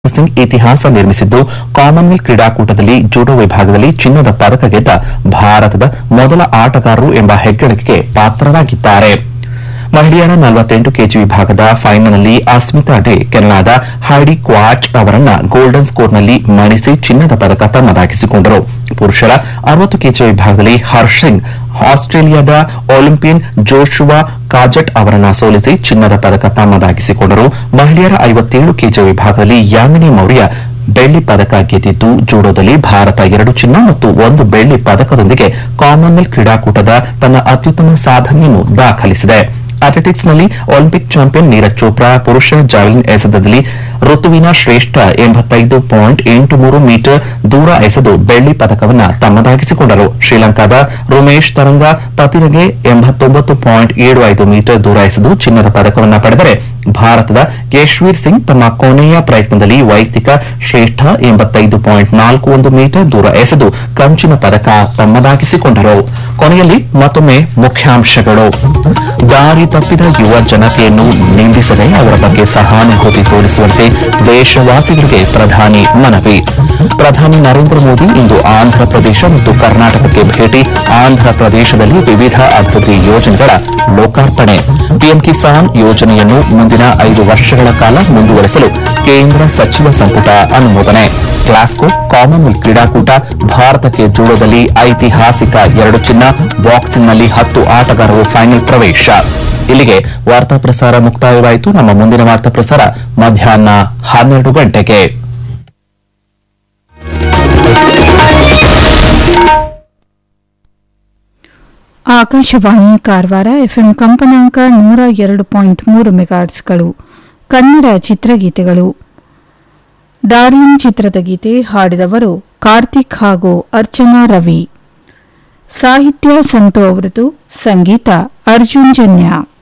ಸಿಂಗ್ ಇತಿಹಾಸ ನಿರ್ಮಿಸಿದ್ದು ಕಾಮನ್ವೆಲ್ತ್ ಕ್ರೀಡಾಕೂಟದಲ್ಲಿ ಜೂಡೋ ವಿಭಾಗದಲ್ಲಿ ಚಿನ್ನದ ಪದಕ ಗೆದ್ದ ಭಾರತದ ಮೊದಲ ಆಟಗಾರರು ಎಂಬ ಹೆಗ್ಗಳಿಕೆಗೆ ಪಾತ್ರರಾಗಿದ್ದಾರೆ ಮಹಿಳೆಯರ ನಲವತ್ತೆಂಟು ಕೆಜಿ ವಿಭಾಗದ ಫೈನಲ್ನಲ್ಲಿ ಅಸ್ಮಿತಾ ಡೇ ಕೆನಡಾದ ಹೈಡಿ ಕ್ವಾಚ್ ಅವರನ್ನ ಗೋಲ್ಡನ್ ಸ್ಕೋರ್ನಲ್ಲಿ ಮಣಿಸಿ ಚಿನ್ನದ ಪದಕ ತಮ್ಮದಾಗಿಸಿಕೊಂಡರು ಪುರುಷರ ಅರವತ್ತು ಕೆಜಿ ವಿಭಾಗದಲ್ಲಿ ಹರ್ಷ್ ಸಿಂಗ್ ಆಸ್ಟ್ರೇಲಿಯಾದ ಒಲಿಂಪಿಯನ್ ಜೋಶುವಾ ಕಾಜಟ್ ಅವರನ್ನ ಸೋಲಿಸಿ ಚಿನ್ನದ ಪದಕ ತಮ್ಮದಾಗಿಸಿಕೊಂಡರು ಮಹಿಳೆಯರ ಐವತ್ತೇಳು ಕೆಜಿ ವಿಭಾಗದಲ್ಲಿ ಯಾಮಿನಿ ಮೌರ್ಯ ಬೆಳ್ಳಿ ಪದಕ ಗೆದ್ದಿದ್ದು ಜೂಡೋದಲ್ಲಿ ಭಾರತ ಎರಡು ಚಿನ್ನ ಮತ್ತು ಒಂದು ಬೆಳ್ಳಿ ಪದಕದೊಂದಿಗೆ ಕಾಮನ್ವೆಲ್ತ್ ಕ್ರೀಡಾಕೂಟದ ತನ್ನ ಅತ್ಯುತ್ತಮ ಸಾಧನೆಯನ್ನು ದಾಖಲಿಸಿದೆ ಅಥ್ಲೆಟಿಕ್ಸ್ನಲ್ಲಿ ಒಲಿಂಪಿಕ್ ಚಾಂಪಿಯನ್ ನೀರಜ್ ಚೋಪ್ರಾ ಪುರುಷರ ಜಾವೆಲಿನ್ ಎಸೆತದಲ್ಲಿ ಋತುವಿನ ಶ್ರೇಷ್ಠ ಎಂಬತ್ತೈದು ಪಾಯಿಂಟ್ ಎಂಟು ಮೂರು ಮೀಟರ್ ದೂರ ಎಸೆದು ಬೆಳ್ಳಿ ಪದಕವನ್ನ ತಮ್ಮದಾಗಿಸಿಕೊಂಡರು ಶ್ರೀಲಂಕಾದ ರುಮೇಶ್ ತರಂಗ ಪತಿರಗೆ ಎಂಬತ್ತೊಂಬತ್ತು ಪಾಯಿಂಟ್ ಏಳು ಐದು ಮೀಟರ್ ದೂರ ಎಸೆದು ಚಿನ್ನದ ಪದಕವನ್ನ ಪಡೆದರೆ ಭಾರತದ ಯಶ್ವೀರ್ ಸಿಂಗ್ ತಮ್ಮ ಕೊನೆಯ ಪ್ರಯತ್ನದಲ್ಲಿ ವೈಯಕ್ತಿಕ ಶ್ರೇಷ್ಠ ಎಂಬತ್ತೈದು ಪಾಯಿಂಟ್ ನಾಲ್ಕು ಒಂದು ಮೀಟರ್ ದೂರ ಎಸೆದು ಕಂಚಿನ ಪದಕ ತಮ್ಮದಾಗಿಸಿಕೊಂಡರು ಕೊನೆಯಲ್ಲಿ ಮತ್ತೊಮ್ಮೆ ಮುಖ್ಯಾಂಶಗಳು ದಾರಿ ತಪ್ಪಿದ ಯುವ ಜನತೆಯನ್ನು ನಿಂದಿಸದೆ ಅವರ ಬಗ್ಗೆ ಸಹಾನುಭೂತಿ ತೋರಿಸುವಂತೆ ದೇಶವಾಸಿಗಳಿಗೆ ಪ್ರಧಾನಿ ಮನವಿ ಪ್ರಧಾನಿ ನರೇಂದ್ರ ಮೋದಿ ಇಂದು ಆಂಧ್ರಪ್ರದೇಶ ಮತ್ತು ಕರ್ನಾಟಕಕ್ಕೆ ಭೇಟಿ ಆಂಧ್ರಪ್ರದೇಶದಲ್ಲಿ ವಿವಿಧ ಅಭಿವೃದ್ಧಿ ಯೋಜನೆಗಳ ಲೋಕಾರ್ಪಣೆ ಪಿಎಂ ಕಿಸಾನ್ ಯೋಜನೆಯನ್ನು ಮುಂದಿನ ಐದು ವರ್ಷಗಳ ಕಾಲ ಮುಂದುವರೆಸಲು ಕೇಂದ್ರ ಸಚಿವ ಸಂಪುಟ ಅನುಮೋದನೆ ಗ್ಲಾಸ್ಗೋ ಕಾಮನ್ವೆಲ್ತ್ ಕ್ರೀಡಾಕೂಟ ಭಾರತಕ್ಕೆ ಜೂಡೋದಲ್ಲಿ ಐತಿಹಾಸಿಕ ಎರಡು ಚಿನ್ನ ಬಾಕ್ಸಿಂಗ್ನಲ್ಲಿ ಹತ್ತು ಆಟಗಾರರು ಫೈನಲ್ ಪ್ರವೇಶ ಇಲ್ಲಿಗೆ ವಾರ್ತಾ ಪ್ರಸಾರ ಮುಕ್ತಾಯವಾಯಿತು ನಮ್ಮ ಮುಂದಿನ ವಾರ್ತಾ ಪ್ರಸಾರ ಮಧ್ಯಾಹ್ನ ಹನ್ನೆರಡು ಗಂಟೆಗೆ ಆಕಾಶವಾಣಿ ಕಾರವಾರ ಎಫ್ಎಂ ಕಂಪನಾಂಕ ನೂರ ಎರಡು ಪಾಯಿಂಟ್ ಮೂರು ಮೆಗಾಟ್ಸ್ಗಳು ಕನ್ನಡ ಚಿತ್ರಗೀತೆಗಳು ಡಾರ್ಲಿಂಗ್ ಚಿತ್ರದ ಗೀತೆ ಹಾಡಿದವರು ಕಾರ್ತಿಕ್ ಹಾಗೂ ಅರ್ಚನಾ ರವಿ ಸಾಹಿತ್ಯ ಸಂತು ಅವರದು ಸಂಗೀತ ಅರ್ಜುನ್ ಜನ್ಯ